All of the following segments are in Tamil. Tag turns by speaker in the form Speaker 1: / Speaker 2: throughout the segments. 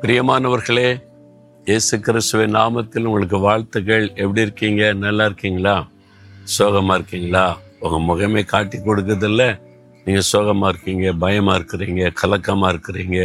Speaker 1: பிரியமானவர்களே இயேசு கிறிஸ்துவின் நாமத்தில் உங்களுக்கு வாழ்த்துக்கள் எப்படி இருக்கீங்க நல்லா இருக்கீங்களா சோகமா இருக்கீங்களா உங்க முகமே காட்டி கொடுக்கறதில்ல நீங்க சோகமா இருக்கீங்க பயமா இருக்கிறீங்க கலக்கமா இருக்கிறீங்க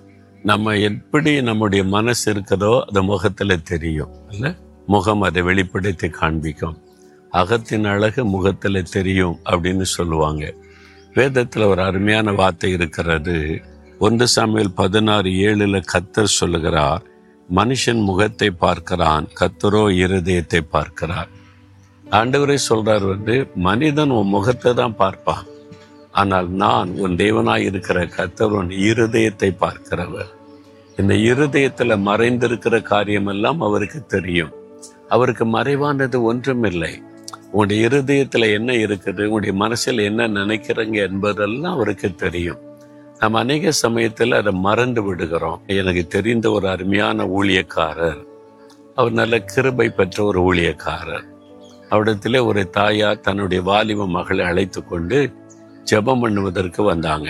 Speaker 1: நம்ம எப்படி நம்முடைய மனசு இருக்கிறதோ அது முகத்துல தெரியும் இல்ல முகம் அதை வெளிப்படுத்தி காண்பிக்கும் அகத்தின் அழகு முகத்துல தெரியும் அப்படின்னு சொல்லுவாங்க வேதத்துல ஒரு அருமையான வார்த்தை இருக்கிறது ஒன்று சாமியில் பதினாறு ஏழுல கத்தர் சொல்லுகிறார் மனுஷன் முகத்தை பார்க்கிறான் கத்தரோ இருதயத்தை பார்க்கிறார் ஆண்டவரே சொல்றார் வந்து மனிதன் உன் முகத்தை தான் பார்ப்பான் ஆனால் நான் உன் தேவனாய் இருக்கிற கத்தர் உன் இருதயத்தை பார்க்கிறவர் இந்த இருதயத்துல மறைந்திருக்கிற காரியமெல்லாம் அவருக்கு தெரியும் அவருக்கு மறைவானது ஒன்றுமில்லை உங்களுடைய இருதயத்துல என்ன இருக்குது உங்களுடைய மனசில் என்ன நினைக்கிறீங்க என்பதெல்லாம் அவருக்கு தெரியும் நம்ம அநேக சமயத்துல அதை மறந்து விடுகிறோம் எனக்கு தெரிந்த ஒரு அருமையான ஊழியக்காரர் அவர் நல்ல கிருபை பெற்ற ஒரு ஊழியக்காரர் அவரிடத்திலே ஒரு தாயார் தன்னுடைய வாலிப மகளை அழைத்து கொண்டு ஜெபம் பண்ணுவதற்கு வந்தாங்க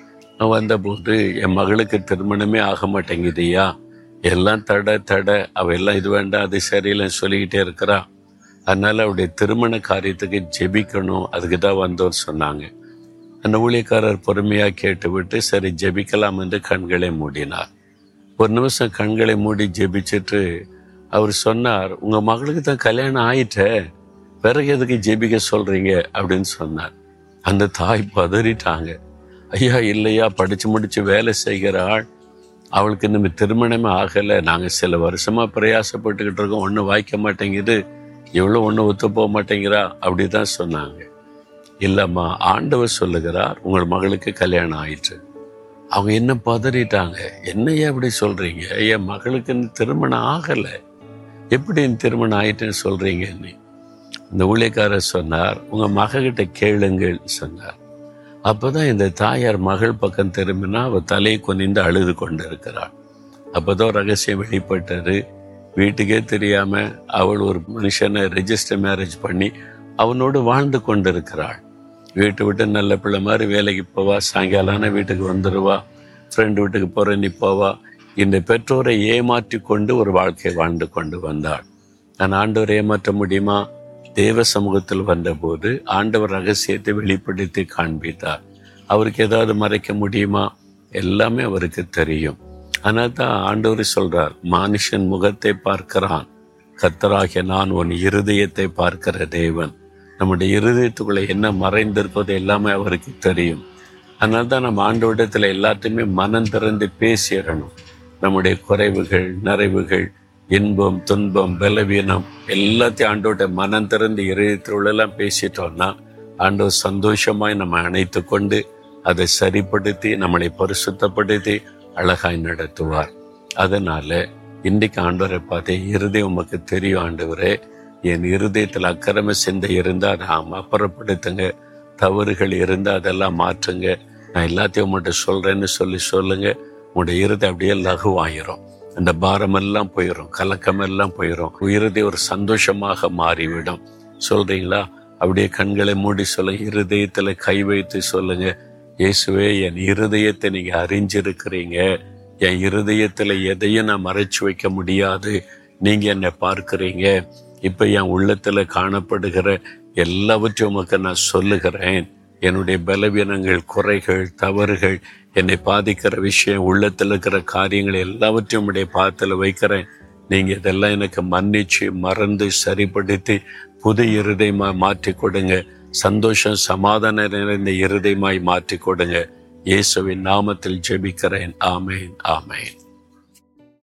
Speaker 1: வந்தபோது என் மகளுக்கு திருமணமே ஆக மாட்டேங்குதுய்யா எல்லாம் தட தட அவ எல்லாம் இது வேண்டாம் அது சரியில்லைன்னு சொல்லிக்கிட்டே இருக்கிறா அதனால அவருடைய திருமண காரியத்துக்கு ஜெபிக்கணும் அதுக்கு தான் வந்தவர் சொன்னாங்க அந்த ஊழியக்காரர் பொறுமையா கேட்டுவிட்டு சரி ஜெபிக்கலாம் என்று கண்களை மூடினார் ஒரு நிமிஷம் கண்களை மூடி ஜெபிச்சுட்டு அவர் சொன்னார் உங்க மகளுக்கு தான் கல்யாணம் ஆயிட்ட பிறகு எதுக்கு ஜெபிக்க சொல்றீங்க அப்படின்னு சொன்னார் அந்த தாய் பதறிட்டாங்க ஐயா இல்லையா படிச்சு முடிச்சு வேலை செய்கிற ஆள் அவளுக்கு இன்னும் திருமணமே ஆகலை நாங்கள் சில வருஷமா பிரயாசப்பட்டுக்கிட்டு இருக்கோம் ஒன்றும் வாய்க்க மாட்டேங்குது இவ்வளோ ஒன்றும் ஒத்து போக மாட்டேங்கிறா அப்படி தான் சொன்னாங்க இல்லைம்மா ஆண்டவர் சொல்லுகிறார் உங்கள் மகளுக்கு கல்யாணம் ஆயிற்று அவங்க என்ன பதறிட்டாங்க என்னையா இப்படி சொல்றீங்க என் மகளுக்கு இன்னும் திருமணம் ஆகலை எப்படி இந்த திருமணம் ஆயிட்டுன்னு சொல்றீங்க நீ இந்த ஊழியக்காரர் சொன்னார் உங்க மககிட்ட கேளுங்கள் சொன்னார் அப்பதான் இந்த தாயார் மகள் பக்கம் திரும்பினா அவ தலையை குனிந்து அழுது கொண்டு இருக்கிறாள் அப்பதான் ரகசியம் வெளிப்பட்டது வீட்டுக்கே தெரியாம அவள் ஒரு மனுஷனை ரெஜிஸ்டர் மேரேஜ் பண்ணி அவனோடு வாழ்ந்து கொண்டிருக்கிறாள் வீட்டை விட்டு நல்ல பிள்ளை மாதிரி வேலைக்கு போவா சாயங்காலான வீட்டுக்கு வந்துடுவா ஃப்ரெண்டு வீட்டுக்கு போற நீ போவா இந்த பெற்றோரை ஏமாற்றி கொண்டு ஒரு வாழ்க்கை வாழ்ந்து கொண்டு வந்தாள் நான் ஆண்டவரை ஏமாற்ற முடியுமா தேவ சமூகத்தில் வந்தபோது ஆண்டவர் ரகசியத்தை வெளிப்படுத்தி காண்பித்தார் அவருக்கு ஏதாவது மறைக்க முடியுமா எல்லாமே அவருக்கு தெரியும் ஆனால் தான் ஆண்டவர் சொல்றார் மனுஷன் முகத்தை பார்க்கிறான் கத்தராகிய நான் உன் இருதயத்தை பார்க்கிற தேவன் நம்முடைய இருதயத்துக்குள்ள என்ன மறைந்திருப்பது எல்லாமே அவருக்கு தெரியும் அதனால தான் நம்ம ஆண்டவரிடத்துல எல்லாத்தையுமே மனம் திறந்து பேசிடணும் நம்முடைய குறைவுகள் நிறைவுகள் இன்பம் துன்பம் பலவீனம் எல்லாத்தையும் ஆண்டோட மனம் திறந்து இதயத்துள்ளெல்லாம் பேசிட்டோம்னா ஆண்டவர் சந்தோஷமாய் நம்ம அணைத்து கொண்டு அதை சரிப்படுத்தி நம்மளை பரிசுத்தப்படுத்தி அழகாய் நடத்துவார் அதனால இன்றைக்கு ஆண்டவரை பார்த்து இருதயம் உமக்கு தெரியும் ஆண்டவரே என் இருதயத்தில் அக்கிரம சிந்தை இருந்தா நாம் அப்புறப்படுத்துங்க தவறுகள் இருந்தா அதெல்லாம் மாற்றுங்க நான் எல்லாத்தையும் உங்கள்கிட்ட சொல்றேன்னு சொல்லி சொல்லுங்க உங்களுடைய இருதயம் அப்படியே லகுவாயிரும் அந்த பாரமெல்லாம் போயிடும் கலக்கமெல்லாம் போயிடும் இருதயம் ஒரு சந்தோஷமாக மாறிவிடும் சொல்றீங்களா அப்படியே கண்களை மூடி சொல்ல இருதயத்துல கை வைத்து சொல்லுங்க இயேசுவே என் இருதயத்தை நீங்க அறிஞ்சிருக்கிறீங்க என் இருதயத்துல எதையும் நான் மறைச்சு வைக்க முடியாது நீங்க என்னை பார்க்கிறீங்க இப்ப என் உள்ளத்துல காணப்படுகிற எல்லாவற்றையும் உமக்கு நான் சொல்லுகிறேன் என்னுடைய பலவீனங்கள் குறைகள் தவறுகள் என்னை பாதிக்கிற விஷயம் உள்ளத்தில் இருக்கிற காரியங்கள் எல்லாவற்றையும் உடைய பாத்துல வைக்கிறேன் நீங்க இதெல்லாம் எனக்கு மன்னிச்சு மறந்து சரிப்படுத்தி புது இருதயமாய் மாற்றி கொடுங்க சந்தோஷம் சமாதானம் நிறைந்த இருதயமாய் மாற்றி கொடுங்க இயேசுவின் நாமத்தில் ஜெபிக்கிறேன் ஆமேன் ஆமேன்